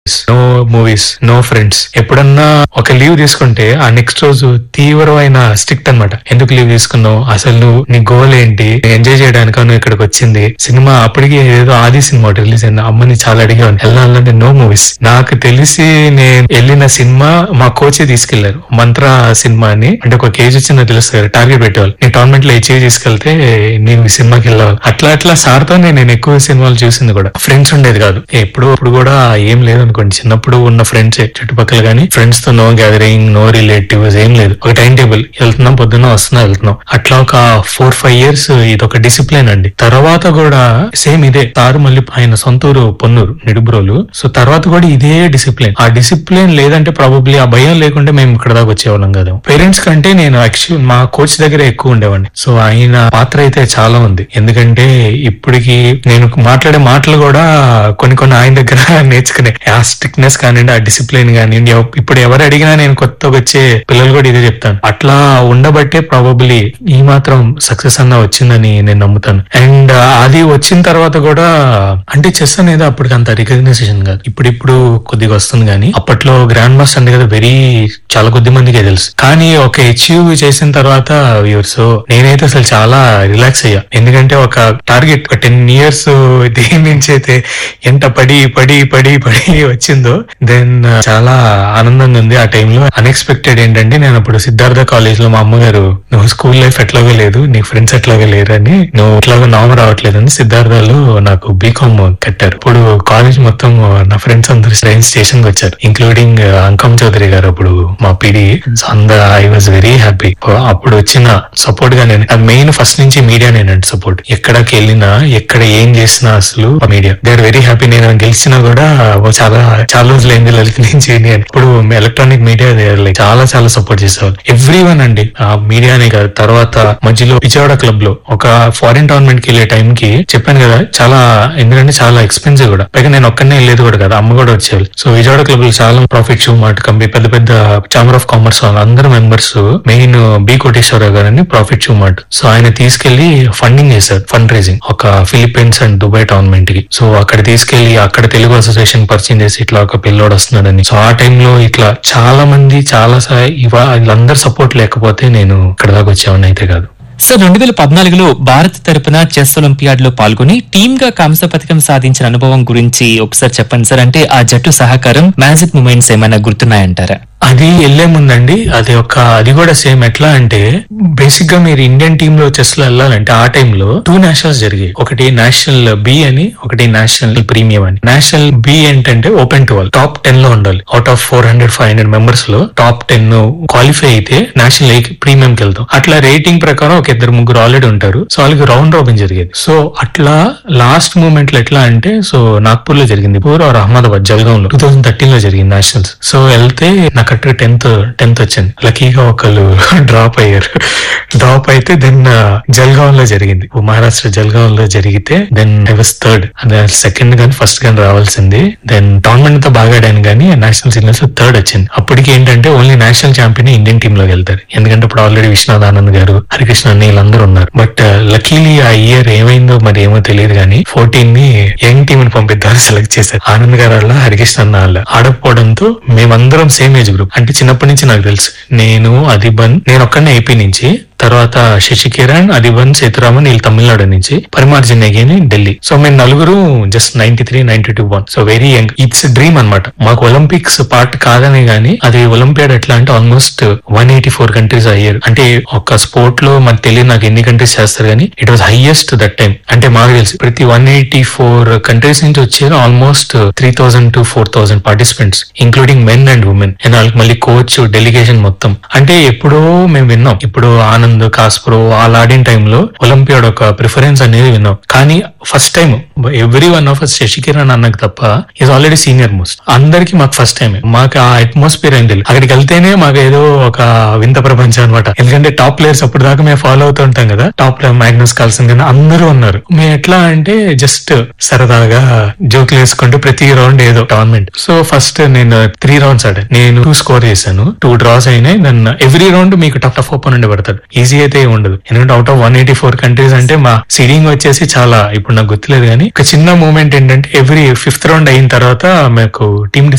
no movies no friends ఎప్పుడన్నా ఒక leave తీసుకుంటే ఆ నెక్స్ట్ రోజు తీవ్రమైన స్ట్రిక్ట్ అన్నమాట ఎందుకు లీవ్ తీసుకున్నావు అసలు నువ్వు నీ గోల్ ఏంటి ఎంజాయ్ చేయడానికి నువ్వు ఇక్కడికి వచ్చింది సినిమా అప్పటికి ఏదో ఆది సినిమా రిలీజ్ అయింది అమ్మని చాలా అడిగాను వెళ్ళాలంటే నో మూవీస్ నాకు తెలిసి నేను వెళ్ళిన సినిమా మా కోచే తీసుకెళ్లారు మంత్ర సినిమా అని అంటే ఒక కేజీ వచ్చిందో తెలుసు కదా టార్గెట్ పెట్టేవాళ్ళు నీ టోర్నమెంట్ లో అచీవ్ తీసుకెళ్తే నేను ఈ సినిమాకి వెళ్ళాలి అట్లా అట్లా సార్ తో నేను ఎక్కువ సినిమాలు చూసింది కూడా ఫ్రెండ్స్ ఉండేది కాదు ఎప్పుడు అప్పుడు కూడా ఏం లేదు అనుకోండి చిన్నప్పుడు ఉన్న ఫ్రెండ్స్ చుట్టుపక్కల గానీ ఫ్రెండ్స్ తో నో గ్యాదరింగ్ నో రిలేటివ్స్ ఏం లేదు ఒక టైం టేబుల్ వెళ్తున్నాం పొద్దున్న వస్తున్నాం వెళ్తున్నాం అట్లా ఒక ఫోర్ ఫైవ్ ఇయర్స్ ఇది ఒక డిసిప్లిన్ అండి తర్వాత కూడా సేమ్ ఇదే సార్ మళ్ళీ ఆయన సొంతూరు పొన్నూరు నిడుబ్రోలు సో తర్వాత కూడా ఇదే డిసిప్లిన్ ఆ డిసిప్లిన్ లేదంటే ప్రాబబ్లీ ఆ భయం లేకుంటే మేము ఇక్కడ దాకా వచ్చేవాళ్ళం కదా పేరెంట్స్ కంటే నేను యాక్చువల్ మా కోచ్ దగ్గర ఎక్కువ ఉండేవాడిని సో ఆయన పాత్ర అయితే చాలా ఉంది ఎందుకంటే ఇప్పటికి నేను మాట్లాడే మాటలు కూడా కొన్ని కొన్ని ఆయన దగ్గర నేర్చుకునే ఆ స్ట్రిక్ట్నెస్ కానివ్వండి ఆ డిసిప్లిన్ కానివ్వండి ఎవ- ఇప్పుడు ఎవరు అడిగినా నేను కొత్తగా వచ్చే పిల్లలు కూడా ఇదే చెప్తాను అట్లా ఉండబట్టే ప్రాబబ్లీ ఈ మాత్రం సక్సెస్ అన్న వచ్చిందని నేను నమ్ముతాను అండ్ అది వచ్చిన తర్వాత కూడా అంటే చెస్ అనేది అప్పటికి అంత రికగ్నైజేషన్ కాదు ఇప్పుడు ఇప్పుడు కొద్దిగా వస్తుంది కానీ అప్పట్లో గ్రాండ్ మాస్టర్ అంటే కదా వెరీ చాలా కొద్ది మందికే తెలుసు కానీ ఒక అచీవ్ చేసిన తర్వాత వ్యూర్స్ నేనైతే అసలు చాలా రిలాక్స్ అయ్యా ఎందుకంటే ఒక టార్గెట్ ఒక టెన్ ఇయర్స్ దేని నుంచి అయితే ఎంత పడి పడి పడి పడి వచ్చిందో దెన్ చాలా ఆనందంగా ఉంది ఆ టైంలో అన్ఎక్స్పెక్టెడ్ ఏంటంటే నేను అప్పుడు సిద్ధార్థ కాలేజ్ లో మా అమ్మగారు నువ్వు స్కూల్ లైఫ్ ఎట్లాగో లేదు నీ ఫ్రెండ్స్ ఎట్లాగో లేరని నువ్వు ఎట్లాగో నామ రావట్లేదని సిద్ధార్థలో నాకు బీకామ్ కట్టారు ఇప్పుడు కాలేజ్ మొత్తం నా ఫ్రెండ్స్ అందరు ట్రైన్ స్టేషన్ కి వచ్చారు ఇంక్లూడింగ్ అంకం చౌదరి గారు అప్పుడు మా పిడి అందరు ఐ వాజ్ వెరీ హ్యాపీ అప్పుడు వచ్చిన సపోర్ట్ గా నేను మెయిన్ ఫస్ట్ నుంచి మీడియా నేనండి సపోర్ట్ ఎక్కడికి వెళ్ళినా ఎక్కడ ఏం చేసినా అసలు media they are very happy నేను గెలిచినా కూడా ఓ చాలా చాలా రోజులు అయింది లలిత నుంచి నేను ఇప్పుడు ఎలక్ట్రానిక్ మీడియా లైక్ చాలా చాలా సపోర్ట్ చేసేవాళ్ళు ఎవ్రీ వన్ అండి ఆ మీడియానే కాదు తర్వాత మధ్యలో విజయవాడ క్లబ్ లో ఒక ఫారిన్ టోర్నమెంట్ కి వెళ్ళే టైం కి చెప్పాను కదా చాలా ఎందుకంటే చాలా ఎక్స్పెన్సివ్ కూడా పైగా నేను ఒక్కనే వెళ్ళేది కూడా కదా అమ్మ కూడా వచ్చేవాళ్ళు సో విజయవాడ క్లబ్ లో చాలా ప్రాఫిట్ షూ మార్ట్ కంపెనీ పెద్ద పెద్ద చాంబర్ ఆఫ్ కామర్స్ అందరు మెంబర్స్ మెయిన్ బి కోటేశ్వరరావు గారని ప్రాఫిట్ షూ మార్ట్ సో ఆయన తీసుకెళ్లి ఫండింగ్ చేశారు ఫండ్ రైజింగ్ ఒక ఫిలిప్పీన్స్ అండ్ దుబాయ్ టోర్నమెంట్ కి సో అక్కడ తీసుకెళ్లి అక్కడ తెలుగు అసోసియేషన్ పరిచయం చేసి ఇట్లా ఒక పిల్లోడు వస్తున్నాడని సో ఆ టైంలో ఇట్లా చాలా మంది చాలా సా- ఇవా వీళ్ళందరూ సపోర్ట్ లేకపోతే నేను ఇక్కడ దాకా వచ్చేవాడిని అయితే కాదు సార్ రెండు వేల పద్నాలుగులో భారత్ తరపున చెస్ ఒలింపియాడ్ లో పాల్గొని టీమ్ గా కాంస్య పథకం సాధించిన అనుభవం గురించి ఒకసారి చెప్పండి సార్ అంటే ఆ జట్టు సహకారం మ్యాజిక్ మూమెంట్స్ ఏమైనా గుర్తున్నాయంటారా అది వెళ్లే ముందండి అది ఒక అది కూడా సేమ్ ఎట్లా అంటే బేసిక్ గా మీరు ఇండియన్ టీమ్ లో చెస్ లో వెళ్ళాలంటే ఆ టైంలో టూ నేషనల్స్ జరిగాయి ఒకటి నేషనల్ బి అని ఒకటి నేషనల్ ప్రీమియం అని నేషనల్ బి ఏంటంటే ఓపెన్ టు టాప్ టెన్ లో ఉండాలి out of four hundred five hundred members లో టాప్ టెన్ క్వాలిఫై అయితే నేషనల్ ఏ ప్రీమియం కి వెళ్తాం అట్లా రేటింగ్ ప్రకారం ఒక ఇద్దరు ముగ్గురు ఆల్రెడీ ఉంటారు సో వాళ్ళకి రౌండ్ రాబిన్ జరిగేది సో అట్లా లాస్ట్ మూమెంట్ లో ఎట్లా అంటే సో నాగ్పూర్ లో జరిగింది పూర్ ఆర్ అహ్మదాబాద్ జల్గాం లో టూ థౌసండ్ థర్టీన్ లో జరిగింది నేషనల్స్ సో వెళ్తే నాకు అక్కడ టెన్త్ టెన్త్ వచ్చింది లక్కీగా ఒకళ్ళు డ్రాప్ అయ్యారు డ్రాప్ అయితే దెన్ జల్గాం లో జరిగింది మహారాష్ట్ర జల్గాం లో జరిగితే దెన్ ఐ వాస్ థర్డ్ అదే సెకండ్ గానీ ఫస్ట్ గానీ రావాల్సింది దెన్ టోర్నమెంట్ అంతా బాగా ఆడాను కానీ నేషనల్ సీనియర్స్ లో థర్డ్ వచ్చింది అప్పటికి ఏంటంటే only national champion Indian team లోకి వెళ్తారు ఎందుకంటే ఇప్పుడు ఆల్రెడీ విశ్వనాథ్ ఆనంద్ గారు హరికృష్ణ అన్ని వీళ్ళందరూ ఉన్నారు బట్ లక్కీలీ ఆ ఇయర్ ఏమైందో మరి ఏమో తెలియదు కానీ ఫోర్టీన్ ని యంగ్ టీమ్ ని పంపిద్దామని సెలెక్ట్ చేశారు ఆనంద్ గారు వాళ్ళ హరికృష్ణ అన్న వాళ్ళ ఆడకపోవడంతో మేమందరం సేమ్ ఏజ్ గ్రూప్ అంటే చిన్నప్పటి నుంచి నాకు తెలుసు నేను అదిబన్ నేను ఒక్కనే ఏపీ నుంచి తర్వాత శశి కిరణ్ అదిబన్ సేతురామన్ వీళ్ళు తమిళనాడు నుంచి పరిమార్జన్ అగేని ఢిల్లీ సో మేము నలుగురు just ninety three ninety two one so very young it's dream అన్నమాట మాకు ఒలింపిక్స్ పార్ట్ కాదనే గానీ అది ఒలింపియాడ్ ఎట్లా అంటే almost one eighty four countries అయ్యారు అంటే ఒక స్పోర్ట్ లో మనకు తెలియదు నాకు ఎన్ని కంట్రీస్ చేస్తారు కానీ it was highest that time అంటే మాకు తెలిసి ప్రతి వన్ ఎయిటీ ఫోర్ కంట్రీస్ నుంచి వచ్చారు almost three thousand to four thousand participants including men and women and వాళ్ళకి మళ్ళీ కోచ్ డెలిగేషన్ మొత్తం అంటే ఎప్పుడో మేము విన్నాం ఇప్పుడు ఆనంద్ కాస్ప్రో వాళ్ళు ఆడిన టైంలో ఒలింపియాడ్ ఒక ప్రిఫరెన్స్ అనేది విన్నాం కానీ first time every one of us Sasikiran అన్నకు తప్ప ఈజ్ ఆల్రెడీ సీనియర్ మోస్ట్ అందరికి మాకు ఫస్ట్ టైం మాకు ఆ అట్మాస్ఫియర్ ఏం తెలియదు అక్కడికి వెళ్తేనే మాకు ఏదో ఒక వింత ప్రపంచం అనమాట ఎందుకంటే టాప్ ప్లేయర్స్ అప్పుడు దాకా మేము ఫాలో అవుతూ ఉంటాం కదా టాప్ మ్యాగ్నస్ కాల్సన్ కానీ అందరూ ఉన్నారు మేము ఎట్లా అంటే జస్ట్ సరదాగా జోకులు వేసుకుంటూ ప్రతి రౌండ్ ఏదో టోర్నమెంట్ సో ఫస్ట్ నేను త్రీ రౌండ్స్ ఆడాను నేను టూ స్కోర్ చేశాను టూ డ్రాస్ అయినాయి దెన్ ఎవ్రీ రౌండ్ మీకు టఫ్ టఫ్ ఓపెన్ ఉండి పడతాడు ఈజీ అయితే ఏం ఉండదు ఎందుకంటే out of one eighty four countries అంటే మా సీడింగ్ వచ్చేసి చాలా ఇప్పుడు నాకు గుర్తులేదు కానీ ఒక చిన్న మూమెంట్ ఏంటంటే ఎవ్రీ ఫిఫ్త్ రౌండ్ అయిన తర్వాత మాకు టీమ్